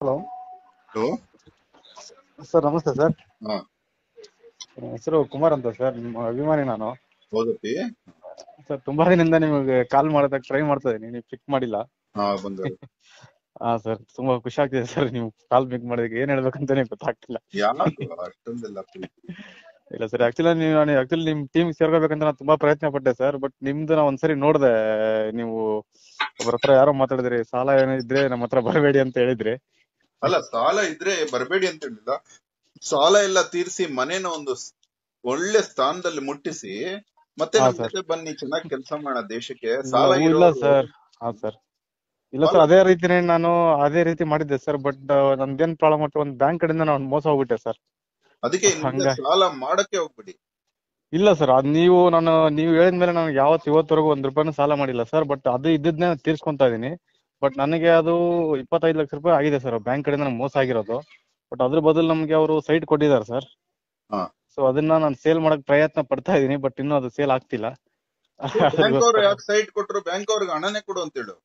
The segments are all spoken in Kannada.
ಹಲೋ ಹಲೋ ಸರ್ ನಮಸ್ತೆ ಸರ್ ಹಾ ನನ್ನ ಹೆಸರು ಕುಮಾರ್ ಅಂತ ಸರ್ ನಿಮ್ಮ ಅಭಿಮಾನಿ ನಾನು ಹೌದಪ್ಪಿ ಸರ್ ತುಂಬಾ ದಿನದಿಂದ ನಿಮಗೆ ಕಾಲ್ ಮಾಡೋದಕ್ಕೆ ಟ್ರೈ ಮಾಡ್ತಾ ಇದೀನಿ ನೀವು ಪಿಕ್ ಮಾಡಿಲ್ಲ ಹಾ ಬಂಗಾರ ಹಾ ಸರ್ ತುಂಬಾ ಖುಷಿ ಆಗ್ತಿದೆ ಸರ್ ನೀವು ಕಾಲ್ ಪಿಕ್ ಮಾಡೋದಕ್ಕೆ ಏನ್ ಹೇಳ್ಬೇಕಂತಾನೆ ಗೊತ್ತಾಗ್ತಿಲ್ಲ ಯಾಕೆ ಅಷ್ಟೊಂದೆಲ್ಲ ಪ್ರೀತಿ ಇಲ್ಲ ಸರ್ ಆಕ್ಚುಲಿ ನೀವು ನಾನು ಆಕ್ಚುಲಿ ನಿಮ್ ಟೀಮ್ ಸೇರ್ಕೋಬೇಕಂತ ನಾನು ತುಂಬಾ ಪ್ರಯತ್ನ ಪಟ್ಟೆ ಸರ್ ಬಟ್ ನಿಮ್ದು ನಾ ಒಂದ್ಸರಿ ನೋಡ್ದೆ ನೀವು ಒಬ್ಬರ ಹತ್ರ ಯಾರೋ ಮಾತಾಡಿದ್ರಿ ಸಾಲ ಏನೋ ಇದ್ರೆ ನಮ್ಮ ಹತ್ರ ಬರಬೇಡಿ ಅಂತ ಹೇಳಿದ್ರಿ ಅಲ್ಲ ಸಾಲ ಇದ್ರೆ ಬರಬೇಡಿ ಅಂತ ಹೇಳಿಲ್ಲ ಸಾಲ ಎಲ್ಲ ತೀರಿಸಿ ಮನೇನ ಒಂದು ಸ್- ಒಳ್ಳೆ ಸ್ಥಾನದಲ್ಲಿ ಮುಟ್ಟಿಸಿ ಮತ್ತೆ ಹಾ, ನಮ್ ಸರ್. ಜೊತೆ ಬನ್ನಿ ಚೆನ್ನಾಗಿ ಕೆಲಸ ಮಾಡೋಣ ದೇಶಕ್ಕೆ ಸಾಲ ಇಲ್ಲ ಇರೋರು- ಸರ್ ಹಾ ಸರ್ ಇಲ್ಲ ಸರ್ ಅದೇ ರೀತಿನೇ ನಾನು ಅದೇ ರೀತಿ ಮಾಡಿದ್ದೆ ಸರ್ ಬಟ್ ನಮ್ದೇನ್ ಪ್ರಾಬ್ಲಮ್ ಆಯ್ತು ಒಂದು ಬ್ಯಾಂಕ್ ಕಡೆಯಿಂದ ನಾನು ಮೋಸ ಹೋಗ್ಬಿಟ್ಟೆ ಸರ್ ಅದಕ್ಕೆ ಇನ್ಮೇಲೆ ಹಂಗ- ಸಾಲ ಮಾಡಕ್ಕೆ ಹೋಗ್ಬಿಡಿ ಇಲ್ಲ ಸರ್ ಅದ್ ನೀವು ನಾನು ನೀವು ಹೇಳಿದ್ಮೇಲೆ ನಾನು ಯಾವತ್ತು ಇವತ್ತವರೆಗೂ ಒಂದ್ ರೂಪಾಯಿನೂ ಸಾಲ ಮಾಡಿಲ್ಲ ಸರ್ ಬಟ್ ಅದು ಇದ್ದದ್ನೇ ತೀರ್ಸ್ಕೊಂತಾ ಇದೀನಿ ಬಟ್ ನನಗೆ ಅದು ಇಪ್ಪತ್ತೈದು ಲಕ್ಷ ರೂಪಾಯಿ ಆಗಿದೆ ಸರ್ ಬ್ಯಾಂಕ್ ಕಡೆಯಿಂದ ನಂಗೆ ಮೋಸ ಆಗಿರೋದು ಬಟ್ ಅದ್ರ ಬದಲು ನಮ್ಗೆ ಅವರು ಸೈಟ್ ಕೊಟ್ಟಿದ್ದಾರೆ ಸರ್ ಹಾ. ಸೊ ಅದನ್ನ ನಾನು ಸೇಲ್ ಮಾಡಕ್ ಪ್ರಯತ್ನ ಪಡ್ತಾ ಇದೀನಿ ಬಟ್ ಇನ್ನೂ ಅದು ಸೇಲ್ ಆಗ್ತಿಲ್ಲ ಬ್ಯಾಂಕ್ ಅವ್ರು ಯಾಕೆ ಸೈಟ್ ಕೊಟ್ರು ಬ್ಯಾಂಕ್ ಅವ್ರಿಗೆ ಹಣನೇ ಕೊಡು ಅಂತ ಹೇಳು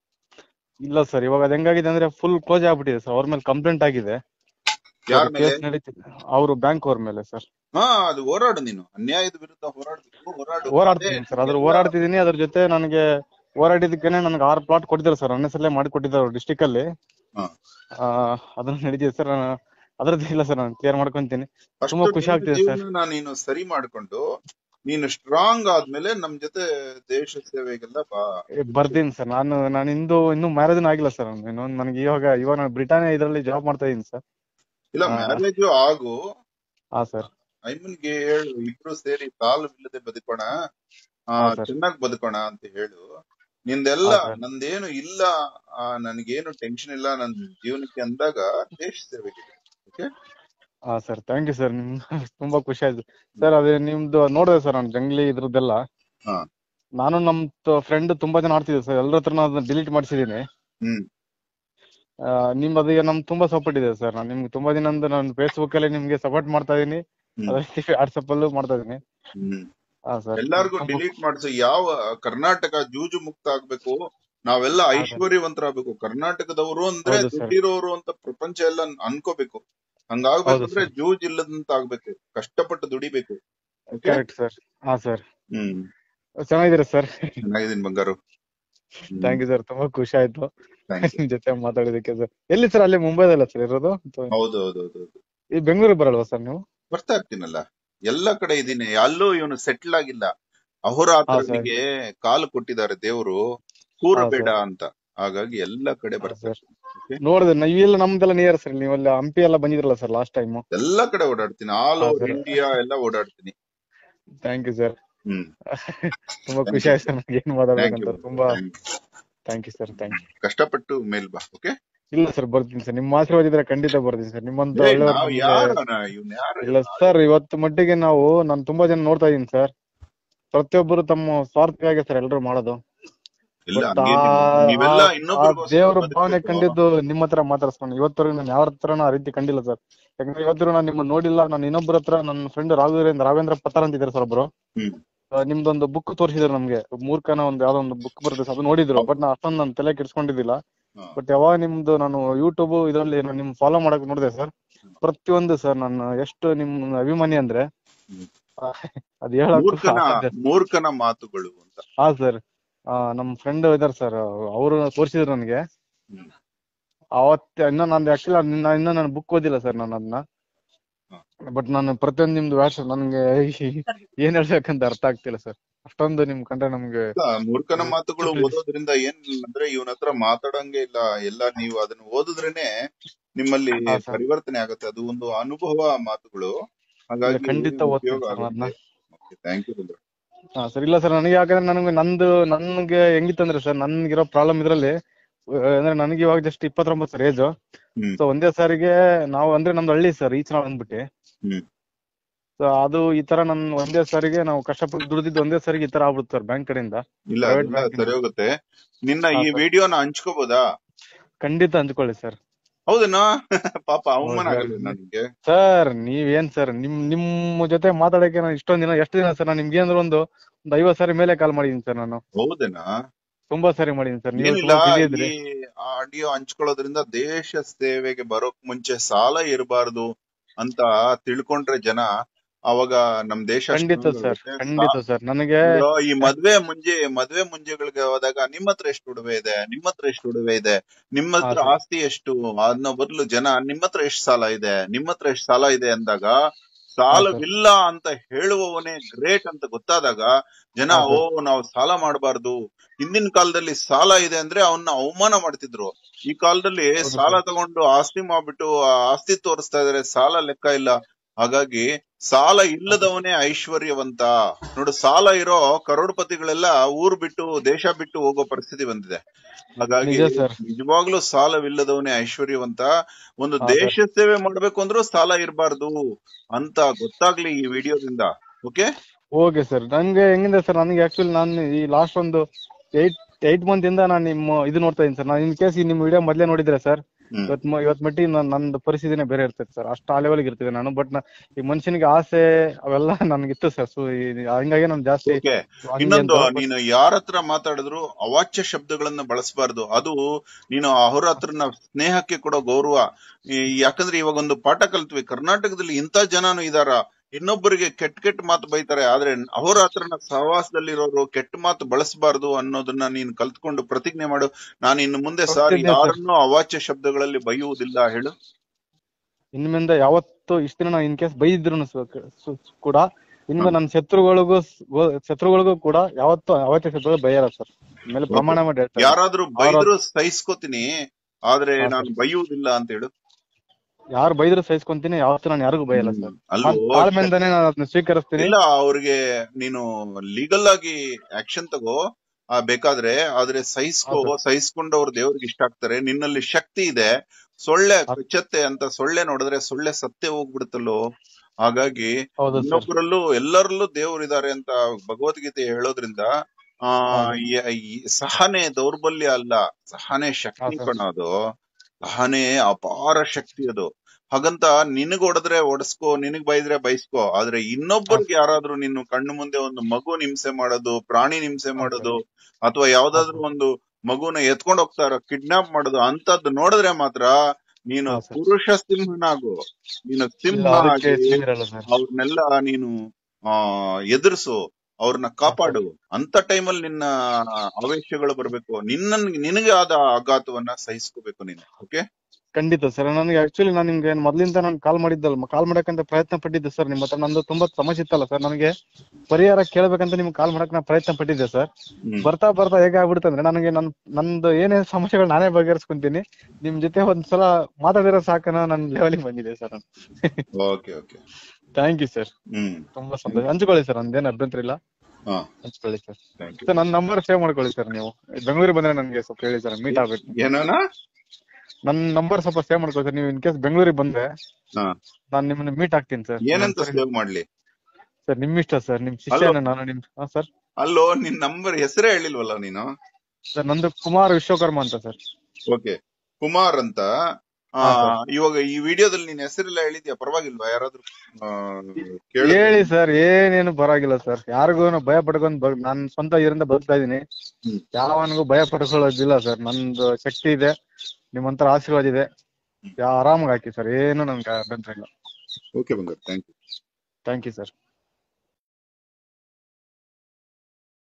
ಇಲ್ಲ ಸರ್ ಇವಾಗ ಅದ್ ಹೆಂಗಾಗಿದೆ ಅಂದ್ರೆ ಫುಲ್ ಕ್ಲೋಸ್ ಆಗ್ಬಿಟ್ಟಿದೆ ಸರ್ ಅವ್ರ ಮೇಲೆ ಕಂಪ್ಲೇಂಟ್ ಆಗಿದೆ ಯಾರ ಮೇಲೆ ಕೇಸ್ ನಡೀತಿದೆ ಅವರು ಬ್ಯಾಂಕ್ ಅವ್ರ ಮೇಲೆ ಸರ್ ಹಾ ಅದು ಹೋರಾಡು ನೀನು ಅನ್ಯಾಯದ ವಿರುದ್ಧ ಹೋರಾಡ್ಬೇಕು ಹೋರಾಡು ಹೋರಾಡ್ತಿದ್ದೀನಿ ಸರ್ ಅದ್ರ ಹೋರಾಡ್ತಿದ್ದೀನಿ ಅದ್ರ ಜೊತೆ ನನಗೆ ಹೋರಾಡಿದಕ್ಕೇನೆ ನನಗೆ ಆರು ಪ್ಲಾಟ್ ಕೊಟ್ಟಿದ್ದಾರೆ ಸರ್ ನನ್ನ ಹೆಸರಲ್ಲೇ ಮಾಡಿ ಕೊಟ್ಟಿದ್ದಾರೆ ಡಿಸ್ಟಿಕ್ ಅಲ್ಲಿ ಹಾ. ಆ, ಅದನ್ನ ನಡೀತಿದೆ ಸರ್ ಅದ್ರದ್ದು ಇಲ್ಲ ಸರ್ ನಾನು ಕ್ಲಿಯರ್ ಮಾಡ್ಕೊಂತೀನಿ ಅಷ್ಟು ತುಂಬಾ ಖುಷಿ ನಿನ್ನ ಆಗ್ತಿದೆ ಸರ್. ಜೀವನನ ನೀನು ಸರಿ ಮಾಡ್ಕೊಂಡು ನೀನು ಸ್ಟ್ರಾಂಗ್ ಆದ್ಮೇಲೆ ನಮ್ ಜೊತೆ ದೇಶ ಸೇವೆಗೆಲ್ಲ ಬಾ ಏ, ಬರ್ತೀನಿ ಸರ್ ನಾನು ನಾನು ಇಂದು ಇನ್ನೂ ಮ್ಯಾರೇಜ್ ಆಗಿಲ್ಲ ಸರ್ ಇನ್ನೊಂದು ನನಗೆ ಇವಾಗ ಇವಾಗ ನಾನು ಬ್ರಿಟಾನಿಯಾ ಇದರಲ್ಲಿ ಜಾಬ್ ಮಾಡ್ತಾ ಇದ್ದೀನಿ ಸರ್ ಇಲ್ಲ ಹಾ. ಮ್ಯಾರೇಜ್ ಆಗು ಹಾ ಸರ್ ಐಮನ್ಗೆ ಹೇಳು ಇಬ್ರು ಸೇರಿ ಸಾಲವಿಲ್ಲದೆ ಬದುಕೋಣ ಆ, ಹಾ, ಸರ್. ಚೆನ್ನಾಗ್ ಬದುಕೋಣ ಅಂತ ಹೇಳು ನಿಂದೆಲ್ಲ ಹಾ, ಸರ್. ನಂದೇನು ಇಲ್ಲ ಆ, ನನ್ಗೇನು ಟೆನ್ಷನ್ ಇಲ್ಲ ನನ್ ಜೀವನಕ್ಕೆ ಅಂದಾಗ ದೇಶ ಸೇವೆಗೆ ಓಕೆ ಹಾ ಸರ್ ಥ್ಯಾಂಕ್ ಯು ಸರ್ ನಿಮ್ ತುಂಬಾ ಖುಷಿ ಆಯ್ತು ಸರ್ ಅದೇ ನಿಮ್ದು ನೋಡಿದೆ ಸರ್ ನಾನು ಜಂಗ್ಲಿ ಇದ್ರದ್ದೆಲ್ಲ ಹಾ. ನಾನು ನಮ್ ಫ್ರೆಂಡ್ ತುಂಬಾ ಜನ ಆಡ್ತಿದ್ದೆ ಸರ್ ಎಲ್ಲರ ಹತ್ರ ಅದನ್ನ ಡಿಲೀಟ್ ಮಾಡಿಸಿದೀನಿ ಹ್ಮ್ ಆ, ನಿಮ್ ಅದು ನಮ್ ತುಂಬಾ ಸಪೋರ್ಟ್ ಇದೆ ಸರ್ ನಾನು ನಿಮ್ಗೆ ತುಂಬಾ ದಿನದಿಂದ ನಾನು ಫೇಸ್ಬುಕ್ ಅಲ್ಲಿ ನಿಮ್ಗೆ ಸಪೋರ್ಟ್ ಮಾಡ್ತಾ ಇದೀನಿ ಹ್ಮ್. ಅದೇ ರೀತಿ ವಾಟ್ಸಪ್ ಅಲ್ಲೂ ಮಾಡ್ತಾ ಇದೀನಿ ಹ್ಮ್ ಹಾ ಸರ್ ಎಲ್ಲಾರ್ಗು ಡಿಲೀಟ್ ಮಾಡ್ಸು ಯಾವ ಕರ್ನಾಟಕ ಜೂಜು ಮುಕ್ತ ಆಗ್ಬೇಕು ನಾವೆಲ್ಲ ಹಾ, ಸರ್. ಐಶ್ವರ್ಯವಂತರಾಗ್ಬೇಕು ಕರ್ನಾಟಕದವರು ಅಂದ್ರೆ ಹೌದು, ಸರ್. ದುಡ್ಡಿರೋರು ಅಂತ ಪ್ರಪಂಚ ಎಲ್ಲ ಅನ್ಕೋಬೇಕು ಹೌದು, ಹಂಗಾಗ್ಬೇಕಂದ್ರೆ ಸರ್. ಜೂಜ್ ಇಲ್ಲದಂತ ಆಗ್ಬೇಕು ಕಷ್ಟಪಟ್ಟು ದುಡಿಬೇಕು Okay? ಕರೆಕ್ಟ್ ಸರ್ ಹಾ ಸರ್ ಹ್ಮ್ ಚೆನ್ನಾಗಿದ್ದೀರಾ ಸರ್ ಚೆನ್ನಾಗಿದ್ದೀನಿ ಬಂಗಾರು ಹ್ಮ್. ಥ್ಯಾಂಕ್ ಯು ಸರ್ ತುಂಬಾ ಖುಷಿ ಆಯ್ತು Thank you. ನಿಮ್ ಜೊತೆ ಮಾತಾಡಿದಕ್ಕೆ ಸರ್ ಎಲ್ಲಿ ಸರ್ ಅಲ್ಲಿ ಮುಂಬೈದಲ್ಲ ಸರ್ ಇರೋದು ಅಥವಾ ಹೌದು ಹೌದು ಹೌದು ಹೌದು ಈ ಬೆಂಗಳೂರಿಗೆ ಬರಲ್ವಾ ಸರ್ ನೀವು ಬರ್ತಾ ಇರ್ತೀನಲ್ಲ ಎಲ್ಲ ಕಡೆ ಇದೀನಿ ಅಲ್ಲೂ ಇವನು ಸೆಟ್ಲ್ ಆಗಿಲ್ಲ ಅಹೋರಾತ್ರನಿಗೆ ಕಾಲು ಕೊಟ್ಟಿದ್ದಾರೆ ದೇವರು ಕೂರಬೇಡ ಅಂತ ಹಾಗಾಗಿ ಎಲ್ಲ ಕಡೆ ಬರ್ತಾ ಸರ್ ನೋಡಿದೆ ನೀವೆಲ್ಲ ನಮ್ದೆಲ್ಲ ನಿಯರ್ ಸರ್ ನೀವೆಲ್ಲ ಹಂಪಿ ಎಲ್ಲ ಬಂದಿದ್ರಲ್ಲ ಸರ್ ಲಾಸ್ಟ್ ಟೈಮ್ ಎಲ್ಲ ಕಡೆ ಓಡಾಡ್ತೀನಿ ಆಲ್ ಹಾ, ಓವರ್ sir. ಇಂಡಿಯಾ ಎಲ್ಲ ಓಡಾಡ್ತೀನಿ ಥ್ಯಾಂಕ್ ಯು ಸರ್ ಹ್ಮ್ ತುಂಬಾ Thank ಖುಷಿ you. ಆಯ್ತು ಸರ್ ನನಗೆ ಏನ್ ಥ್ಯಾಂಕ್ ಮಾತಾಡ್ಬೇಕಂತ ಯು ತುಂಬಾ thank you sir thank you ಕಷ್ಟಪಟ್ಟು ಮೇಲ್ ಬಾ ಓಕೆ ಇಲ್ಲ ಸರ್ ಬರ್ತೀನಿ ಸರ್ ನಿಮ್ಮ ಆಶೀರ್ವಾದ ಇದ್ರೆ ಖಂಡಿತ ಬರ್ತೀನಿ ಸರ್ ನಿಮ್ಮಂತ ಒಳ್ಳೆಯವ್ರು ನಾವ್ ನಮ್ಗೆ- ಯಾರು ಇವ್ನ ಯಾರು ಇಲ್ಲ ಸರ್ ಇವತ್ತು ಮಟ್ಟಿಗೆ ನಾವು ನಾನು ತುಂಬಾ ಜನ ನೋಡ್ತಾ ಇದೀನಿ ಸರ್ ಪ್ರತಿಯೊಬ್ಬರು ತಮ್ಮ ಸ್ವಾರ್ಥಕ್ಕಾಗಿ ಸರ್ ಎಲ್ಲರೂ ಮಾಡೋದು ಇಲ್ಲ But ಹಂಗೇನಿಲ್ಲ. ಆ- ನೀವೆಲ್ಲ ಆ ಇನ್ನೊಬ್ರಿಗೋಸ್ಕರ ದೇವರ ಬದುಕ್ಬೇಕು. ಭಾವನೆ ಕಂಡಿದ್ದು ನಿಮ್ಮ ಹತ್ರ ಮಾತಾಡ್ಸ್ಕೊಂಡು ಇವತ್ತರೆಗೂ ನಾನು ಯಾವ ಹತ್ರನೂ ಆ ರೀತಿ ಕಂಡಿಲ್ಲ ಸರ್ ಯಾಕಂದ್ರೆ ಇವತ್ತು ನಾನು ನಿಮ್ಮನ್ನ ನೋಡಿಲ್ಲ ನಾನು ಇನ್ನೊಬ್ಬರ ಹತ್ರ ನನ್ನ ಫ್ರೆಂಡ್ ರಾಘವೇಂದ್ರ ರಾಘವೇಂದ್ರ ಪತ್ತಾರ್ ಅಂತ ಇದ್ದಾರೆ ಸರ್ ಒಬ್ರು ಹ್ಮ್ ಆ, ನಿಮ್ದೊಂದು ಬುಕ್ ತೋರಿಸಿದ್ರು ನಮ್ಗೆ ಮೂರ್ಖನ ಒಂದು ಯಾವ್ದೋ ಒಂದು ಬುಕ್ ಬರುತ್ತೆ sir, ಅದು ನೋಡಿದ್ರು ಬಟ್ ನಾ ಅಷ್ಟೊಂದು ನಾನು ತಲೆ ಕೆಡ್ಸ್ಕೊಂಡಿದ್ದಿಲ್ಲ ಹಾ. ಬಟ್ ಯಾವಾಗ ನಿಮ್ದು ನಾನು ಯೂಟ್ಯೂಬ್ ಇದರಲ್ಲಿ ನಾನು ನಿಮ್ ಫಾಲೋ ಮಾಡಕ್ ನೋಡಿದೆ ಸರ್ ಪ್ರತಿಯೊಂದು ಸರ್ ನಾನು ಎಷ್ಟು ನಿಮ್ ಅಭಿಮಾನಿ ಅಂದ್ರೆ ಹ್ಮ್. ಆ, ಅದ್ ಹೇಳಕ್ಕೂ ಮೂರ್ಖನ ಸಾಧ್ಯ ಮೂರ್ಖನ ಮಾತುಗಳು ಅಂತ ಹಾ ಸರ್ ನಮ್ ಫ್ರೆಂಡ್ ಇದಾರೆ ಸರ್ ಅವರು ತೋರಿಸಿದ್ರು ನನಗೆ ಹ್ಮ್. ಅವತ್ತೆ ಇನ್ನ ನಾನು ಆಕ್ಚುಲಿ ಇನ್ನ ನಾನು ಬುಕ್ ಓದಿಲ್ಲ ಸರ್ ನಾನು ಅದನ್ನ ಹಾ. ಬಟ್ ನಾನು ಪ್ರತಿಯೊಂದು ನಿಮ್ದು ವ್ಯಾಟ್ಸ್ ನನ್ಗೆ ಏನ್ ಹೇಳ್ಬೇಕಂತ ಅರ್ಥ ಆಗ್ತಿಲ್ಲ ಸರ್ ಅಷ್ಟೊಂದು ನಿಮ್ ಕಂಡ್ರೆ ನಮ್ಗೆ ಇಲ್ಲ, ಮೂರ್ಖನ ಮಾತುಗಳು ಓದೋದ್ರಿಂದ ಏನ್ ಅಂದ್ರೆ ಇವನ ಹತ್ರ ಮಾತಾಡಂಗೆ ಇಲ್ಲ ಎಲ್ಲ ನೀವು ಅದನ್ನ ಓದಿದ್ರೇನೆ ನಿಮ್ಮಲ್ಲಿ ಹಾ, sir. ಪರಿವರ್ತನೆ ಆಗುತ್ತೆ ಅದು ಒಂದು ಅನುಭವ ಮಾತುಗಳು ಹಾಗಾಗಿ ಖಂಡಿತ ಓದ್ತೀನಿ ಉಪಯೋಗ sir ಅದನ್ನ. ಆಗುತ್ತೆ ಥ್ಯಾಂಕ್ ಯು ಹಾ ಸರ್ ಇಲ್ಲ ಸರ್ ನನಗೆ ಯಾಕಂದ್ರೆ ನನಗೆ ನಂದು ನನ್ಗೆ ಹೆಂಗಿತ್ತಂದ್ರೆ ಸರ್ ನನ್ಗಿರೋ ಪ್ರಾಬ್ಲಮ್ ಇದ್ರಲ್ಲಿ ಆ, ಅಂದ್ರೆ ನನಗೆ ಇವಾಗ ಜಸ್ಟ್ ಇಪ್ಪತ್ತೊಂಬತ್ತು ಸರ್ ಏಜ್ ಹ್ಮ್. ಸೊ ಒಂದೇ ಸಾರಿಗೆ ನಾವು ಅಂದ್ರೆ ನಮ್ದು ಹಳ್ಳಿ ಸರ್ ಈಚನಾಳ್ ಅಂದ್ಬಿಟ್ಟು ಹ್ಮ್. ಸೊ ಅದು ಈ ತರ ನನ್ ಒಂದೇ ಸಾರಿಗೆ ನಾವು ಕಷ್ಟಪಟ್ಟು ದುಡಿದಿದ್ದು ಒಂದೇ ಸಾರಿಗೆ ಈ ತರ ಆಗ್ಬಿಡುತ್ತೆ ಸರ್ ಬ್ಯಾಂಕ್ ಕಡೆಯಿಂದ ಇಲ್ಲ Private ಅದೆಲ್ಲ bank ಸರಿ ಹೋಗುತ್ತೆ ನಿನ್ನ ಹಾ, ಈ sir. ವಿಡಿಯೋನ ಹಂಚ್ಕೋಬೋದಾ ಖಂಡಿತ ಹಂಚ್ಕೊಳ್ಳಿ ಸರ್ ಹೌದೇನಾ ಪಾಪ ಅವಮಾನ ಹೌದು, ಆಗಲ್ಲ ನನಗೆ ಸರ್ ನೀವೇನ್ ಸರ್ ನಿಮ್ ನಿಮ್ಮ ಜೊತೆ ಮಾತಾಡಕ್ಕೆ ನಾನು ಇಷ್ಟೊಂದ್ ದಿನ ಎಷ್ಟು ದಿನ ಸರ್ ನಾನು ನಿಮ್ಗೆ ಅಂದ್ರೆ ಒಂದು ಒಂದು ಐವತ್ ಸಾರಿ ಮೇಲೆ ಕಾಲ್ ಮಾಡಿದೀನಿ ಸರ್ ನಾನು ಹೌದೇನಾ ತುಂಬಾ ಸರಿ ಮಾಡಿದೀನಿ ಸರ್ ನೀವು ಏನಿಲ್ಲ ತುಂಬಾ busy ಇದ್ರಿ ಈ ಆಡಿಯೋ ಹಂಚ್ಕೊಳ್ಳೋದ್ರಿಂದ ದೇಶ ಸೇವೆಗೆ ಬರೋಕ್ ಮುಂಚೆ ಸಾಲ ಇರಬಾರ್ದು ಅಂತ ತಿಳ್ಕೊಂಡ್ರೆ ಜನ ಅವಾಗ ನಮ್ ದೇಶ ಖಂಡಿತ strong ಸರ್ ಆಗುತ್ತೆ. ಖಂಡಿತ ಸರ್ ನನಗೆ ಅಯ್ಯೋ, ಈ ಮದ್ವೆ ಮುಂಜೆ ಮದ್ವೆ ಮುಂಜೆಗಳಿಗೆ ಹೋದಾಗ ನಿಮ್ಮ ಹತ್ರ ಎಷ್ಟು ಉಡುವೆ ಇದೆ ನಿಮ್ಮ ಹತ್ರ ಎಷ್ಟು ಉಡುವೆ ಇದೆ ನಿಮ್ಮ ಹತ್ರ ಹಾ, ಸರ್. ಆಸ್ತಿ ಎಷ್ಟು ಅನ್ನೋ ಬದಲು ಜನ ನಿಮ್ಮ ಹತ್ರ ಎಷ್ಟು ಸಾಲ ಇದೆ ನಿಮ್ಮ ಹತ್ರ ಎಷ್ಟು ಸಾಲ ಇದೆ ಅಂದಾಗ ಸಾಲವಿಲ್ಲ ಅಂತ ಹೇಳುವವನೇ ಗ್ರೇಟ್ ಅಂತ ಗೊತ್ತಾದಾಗ ಜನ ಹಾ, ಓ ಸರ್. ನಾವು ಸಾಲ ಮಾಡಬಾರ್ದು ಹಿಂದಿನ ಕಾಲದಲ್ಲಿ ಸಾಲ ಇದೆ ಅಂದ್ರೆ ಅವನ್ನ ಅವಮಾನ ಮಾಡ್ತಿದ್ರು ಈ ಕಾಲದಲ್ಲಿ ಹೌದು, ಸಾಲ ಸರ್. ತಗೊಂಡು ಆಸ್ತಿ ಮಾಡ್ಬಿಟ್ಟು ಆ ಆಸ್ತಿ ತೋರಿಸ್ತಾ ಇದಾರೆ ಸಾಲ ಲೆಕ್ಕ ಇಲ್ಲ ಹಾಗಾಗಿ ಸಾಲ ಇಲ್ಲದವನೇ ಐಶ್ವರ್ಯವಂತ ನೋಡು ಸಾಲ ಇರೋ ಕರೋಡ್ಪತಿಗಳೆಲ್ಲ ಊರ್ ಬಿಟ್ಟು ದೇಶ ಬಿಟ್ಟು ಹೋಗೋ ಪರಿಸ್ಥಿತಿ ಬಂದಿದೆ ಹಾಗಾಗಿ ನಿಜ ಸರ್ ನಿಜವಾಗ್ಲೂ ಸಾಲವಿಲ್ಲದವನೇ ಐಶ್ವರ್ಯವಂತ ಒಂದು ಹಾ, ದೇಶ ಸೇವೆ ಮಾಡ್ಬೇಕು ಅಂದ್ರೂ ಸಾಲ ಇರಬಾರ್ದು ಅಂತ ಗೊತ್ತಾಗ್ಲಿ ಈ ವಿಡಿಯೋದಿಂದ ಓಕೆ ಓಕೆ ಸರ್ ನಂಗೆ ಹೆಂಗಿದೆ ಸರ್ ನನಗೆ ಆಕ್ಚುಲಿ ನಾನು ಈ ಲಾಸ್ಟ್ ಒಂದು ಏಟ್ ಏಟ್ ಮಂತ್ ಇಂದ ನಾನು ನಿಮ್ಮ ಇದು ನೋಡ್ತಾ ಇದ್ದೀನಿ ಸರ್ ನಾನು ಇನ್ ಕೇಸ್ ನಿಮ್ಮ ವಿಡಿಯೋ ಮೊದಲೇ ನೋಡಿದ್ರೆ ಸರ್ ಹ್ಮ್ ಇವತ್ ಮ- ಇವತ್ ಮಟ್ಟಿಗೆ ನನ್ ನಂದು ಪರಿಸ್ಥಿತಿನೇ ಬೇರೆ ಇರ್ತೈತೆ ಸರ್ ಅಷ್ಟು ಆ ಲೆವೆಲ್ಗೆ ಇರ್ತಿದೆ ನಾನು ಬಟ್ ಈ ಮನುಷ್ಯನಿಗೆ ಆಸೆ ಅವೆಲ್ಲ ನನ್ಗಿತ್ತು ಸರ್ ಸೊ ಹಂಗಾಗಿ ನಾನು ಜಾಸ್ತಿ ಓಕೆ ಹಂಗೆ ಇನ್ನೊಂದು ಅಂತ but- ನೀನು ಯಾರ ಹತ್ರ ಮಾತಾಡಿದ್ರು ಅವಾಚ್ಯ ಶಬ್ದಗಳನ್ನ ಬಳಸಬಾರ್ದು ಅದು ನೀನು ಅವ್ರ ಹತ್ರನ ಸ್ನೇಹಕ್ಕೆ ಕೊಡೋ ಗೌರವ ಈ ಯಾಕಂದ್ರೆ ಇವಾಗ ಒಂದು ಪಾಠ ಕಲ್ತ್ವಿ ಕರ್ನಾಟಕದಲ್ಲಿ ಇಂಥ ಜನನು ಇದಾರ ಇನ್ನೊಬ್ಬರಿಗೆ ಕೆಟ್ಟ ಕೆಟ್ಟ ಮಾತು ಬೈತಾರೆ ಆದ್ರೆ ಅವರ ಹತ್ರನ ಸಹವಾಸದಲ್ಲಿರೋರು ಕೆಟ್ಟ ಮಾತು ಬಳಸಬಾರ್ದು ಅನ್ನೋದನ್ನ ನೀನು ಕಲ್ತ್ಕೊಂಡು ಪ್ರತಿಜ್ಞೆ ಮಾಡು ನಾನು ಇನ್ನು ಮುಂದೆ ಸಾರಿ ಪ್ರತಿಜ್ಞೆ ಸರ್. ಯಾರನ್ನೂ ಅವಾಚ್ಯ ಶಬ್ದಗಳಲ್ಲಿ ಬೈಯುವುದಿಲ್ಲ ಹೇಳು ಇನ್ಮಿಂದ ಯಾವತ್ತು ಇಷ್ಟ ದಿನ ಇನ್ ಕೇಸ್ ಬೈದಿದ್ರು ಕೂಡ ಇನ್ನು ನನ್ನ ಶತ್ರುಗಳಿಗೂ ಸ್- ಗೋ- ಶತ್ರುಗಳಿಗೂ ಕೂಡ ಯಾವತ್ತು ಅವತ್ಯ ಶತ್ರುಗಳು ಬೈಯಲ್ಲ ಸರ್ ಮೇಲೆ ಪ್ರಮಾಣ ಮಾಡಿ ಹೇಳ್ತಾರೆ ಯಾರಾದ್ರೂ ಬೈದ್ರು ಸಹಿಸ್ಕೋತೀನಿ ಆದ್ರೆ ಹಾ, ನಾನು ಬೈಯುವುದಿಲ್ಲ ಅಂತ ಹೇಳು ಯಾರು ಬೈದ್ರು ಸಹಿಸ್ಕೊಂತೀನಿ ಯಾವತ್ತು ನಾನು ಯಾರಿಗೂ ಬೈಯಲ್ಲ ಸರ್ ಅಲ್ವೋ ತಾಳ್ಮೆಯಿಂದಾನೇ ನಾನು ಅದನ್ನ ಸ್ವೀಕರಿಸ್ತೀನಿ ಇಲ್ಲ ಅವ್ರಿಗೆ ನೀನು ಲೀಗಲ್ ಆಗಿ ಆಕ್ಷನ್ ತಗೋ ಆ, ಬೇಕಾದ್ರೆ ಆದ್ರೆ ಸಹಿಸ್ಕೋ ಹೌದು. ಸಹಿಸ್ಕೊಂಡು ಅವ್ರು ದೇವ್ರಿಗೆ ಇಷ್ಟ ಆಗ್ತಾರೆ ನಿನ್ನಲ್ಲಿ ಶಕ್ತಿ ಇದೆ ಸೊಳ್ಳೆ ಕಚ್ಚತ್ತೆ ಅಂತ ಸೊಳ್ಳೆ ನೋಡಿದ್ರೆ ಸೊಳ್ಳೆ ಸತ್ತೇ ಹೋಗ್ಬಿಡುತ್ತಲ್ಲೋ ಹಾಗಾಗಿ ಹೌದು ಸರ್ ಇನ್ನೊಬ್ಬರಲ್ಲೂ ಎಲ್ಲರಲ್ಲೂ ದೇವರಿದ್ದಾರೆ ಅಂತ ಭಗವದ್ಗೀತೆ ಹೇಳೋದ್ರಿಂದ ಆ ಹೌದು. ಈ- ಈ ಸಹನೆ ದೌರ್ಬಲ್ಯ ಅಲ್ಲ ಸಹನೆ ಶಕ್ತಿ ಹಾ, ಸರ್. ಕಣ ಅದು ಸಹನೆ ಅಪಾರ ಶಕ್ತಿ ಅದು ಹಾಗಂತ ನಿನಗ್ ಹೊಡೆದ್ರೆ ಹೊಡೆಸ್ಕೋ ನಿನಗ್ ಬೈದ್ರೆ ಬೈಸ್ಕೋ ಆದ್ರೆ ಇನ್ನೊಬ್ಬರಿಗೆ ಯಾರಾದ್ರೂ ನಿನ್ನ ಕಣ್ಣು ಮುಂದೆ ಒಂದು ಮಗು ಹಿಂಸೆ ಮಾಡೋದು ಪ್ರಾಣಿ ಹಿಂಸೆ ಮಾಡೋದು ಅಥವಾ ಯಾವ್ದಾದ್ರು ಒಂದು ಮಗುನ ಎತ್ಕೊಂಡ್ ಹೋಗ್ತಾರ ಕಿಡ್ನಾಪ್ ಮಾಡೋದು ಅಂತದ್ದು ನೋಡಿದ್ರೆ ಮಾತ್ರ ನೀನು ಹಾ, ಸರ್. ಪುರುಷ ಸಿಂಹನಾಗು ನೀನು ಸಿಂಹ ಇಲ್ಲ, ಅದಕ್ಕೆ ಆಗಿ ಸೇರಿರಲ್ಲ ಸರ್ ಅವ್ರನ್ನೆಲ್ಲ ನೀನು ಆ ಎದುರಿಸು ಅವ್ರನ್ನ ಕಾಪಾಡು ಅಂತ ಟೈಮಲ್ಲಿ ನಿನ್ನ ಆವೇಶಗಳು ಬರ್ಬೇಕು ನಿನ್ನ ನಿನಗೆ ಆದ ಆಘಾತವನ್ನ ಸಹಿಸ್ಕೋಬೇಕು ನೀನು ಓಕೆ ಖಂಡಿತ ಸರ್ ನನಗೆ ಆಕ್ಚುಲಿ ನಾನು ನಿಮ್ಗೆ ಮೊದ್ಲಿಂದ ನಾನು ಕಾಲ್ ಮಾಡಿದ್ದಲ್ಲ ಕಾಲ್ ಮಾಡಕ್ಕಂತ ಪ್ರಯತ್ನ ಪಟ್ಟಿದ್ದೆ ಸರ್ ನಿಮ್ಮ ಹತ್ರ ನಂದು ತುಂಬಾ ಸಮಸ್ಯೆ ಇತ್ತಲ್ಲ ಸರ್ ನನಗೆ ಪರಿಹಾರ ಕೇಳ್ಬೇಕಂತ ನಿಮ್ಗೆ ಕಾಲ್ ಮಾಡಕ್ ನಾನು ಪ್ರಯತ್ನ ಪಟ್ಟಿದ್ದೆ ಸರ್ ಬರ್ತಾ ಬರ್ತಾ ಹೇಗೆ ಆಗ್ಬಿಡುತ್ತಂದ್ರೆ ನನಗೆ ನನ್ ನಂದು ಏನೇ ಸಮಸ್ಯೆಗಳು ನಾನೇ ಬಗೆಹರಿಸ್ಕೊಂತೀನಿ ನಿಮ್ ಜೊತೆ ಒಂದ್ಸಲ ಮಾತಾಡಿರೋ ಸಾಕನ ನನ್ನ ಲೆವೆಲಿಗೆ ಬಂದಿದೆ ಸರ್ ನಾನು okay okay thank you sir ಹ್ಮ್ ತುಂಬಾ ಸಂತೋಷ ಹಂಚ್ಕೊಳ್ಳಿ ಸರ್ ನಂದೇನು ಅಭ್ಯಂತರ ಇಲ್ಲ ಹಾ ಹಂಚ್ಕೊಳ್ಳಿ ಸರ್ ಥ್ಯಾಂಕ್ ಯು ಸರ್ ನನ್ನ ನಂಬರ್ ಸೇವ್ ಮಾಡ್ಕೊಳ್ಳಿ ಸರ್ ನೀವು ಬೆಂಗಳೂರಿಗೆ ಬಂದ್ರೆ ನನಗೆ ಸ್ವಲ್ಪ ಹೇಳಿ ಸರ್ ಮೀಟ್ ಆಗ್ಬೇಕು ಏನೋನ ನನ್ನ ನಂಬರ್ ಸ್ವಲ್ಪ ಸೇವ್ ಮಾಡ್ಕೊಳ್ಳಿ ಸರ್ ನೀವು ಇನ್ ಕೇಸ್ ಬೆಂಗಳೂರಿಗೆ ಬಂದ್ರೆ ಹಾ ನಾನು ನಿಮ್ಮನ್ನ ಮೀಟ್ ಆಗ್ತೀನಿ ಸರ್ ಏನಂತ ಸೇವ್ ಮಾಡ್ಲಿ ಸರ್ ನಿಮ್ ಇಷ್ಟ ಸರ್ ನಿಮ್ ಶಿಷ್ಯನ ನಾನು ನಿಮ್ ಹಾ ಸರ್ ಅಲ್ಲೋ ನಿನ್ ನಂಬರ್ ಹೆಸರೇ ಹೇಳಿಲ್ವಲ್ಲ ನೀನು ಸರ್ ನಂದು ಕುಮಾರ್ ವಿಶ್ವಕರ್ಮ ಅಂತ ಸರ್ ಓಕೆ ಕುಮಾರ್ ಅಂತ ಆ, ಹಾ, ಸರ್. ಇವಾಗ ಈ ವಿಡಿಯೋದಲ್ಲಿ ನಿನ್ ಹೆಸರೆಲ್ಲ ಹೇಳಿದ್ಯಾ ಪರವಾಗಿಲ್ವಾ ಯಾರಾದ್ರೂ ಆ, ಕೇಳಿದ್ರೆ? ಹೇಳಿ ಸರ್ ಏನೇನು ಪರವಾಗಿಲ್ಲ ಸರ್ ಯಾರಿಗೂ ಭಯ ಪಡ್ಕೊಂಡ್ ಬ- ನಾನ್ ಸ್ವಂತ ಇದರಿಂದ ಬದುಕ್ತಾ ಇದೀನಿ ಹ್ಮ್. ಯಾವನಿಗೂ ಭಯ ಪಡ್ಕೊಳ್ಳೋದಿಲ್ಲ ಸರ್ ನಂದು ಶಕ್ತಿ ಇದೆ ನಿಮ್ಮಂತರ ಆಶೀರ್ವಾದ ಇದೆ ಯಾ- ಆರಾಮಾಗಿ ಹಾಕಿ ಸರ್ ಏನು ನನ್ಗೆ ಅಭ್ಯಂತರ ಇಲ್ಲ ಓಕೆ ಬಂಗಾರ thank you thank you sir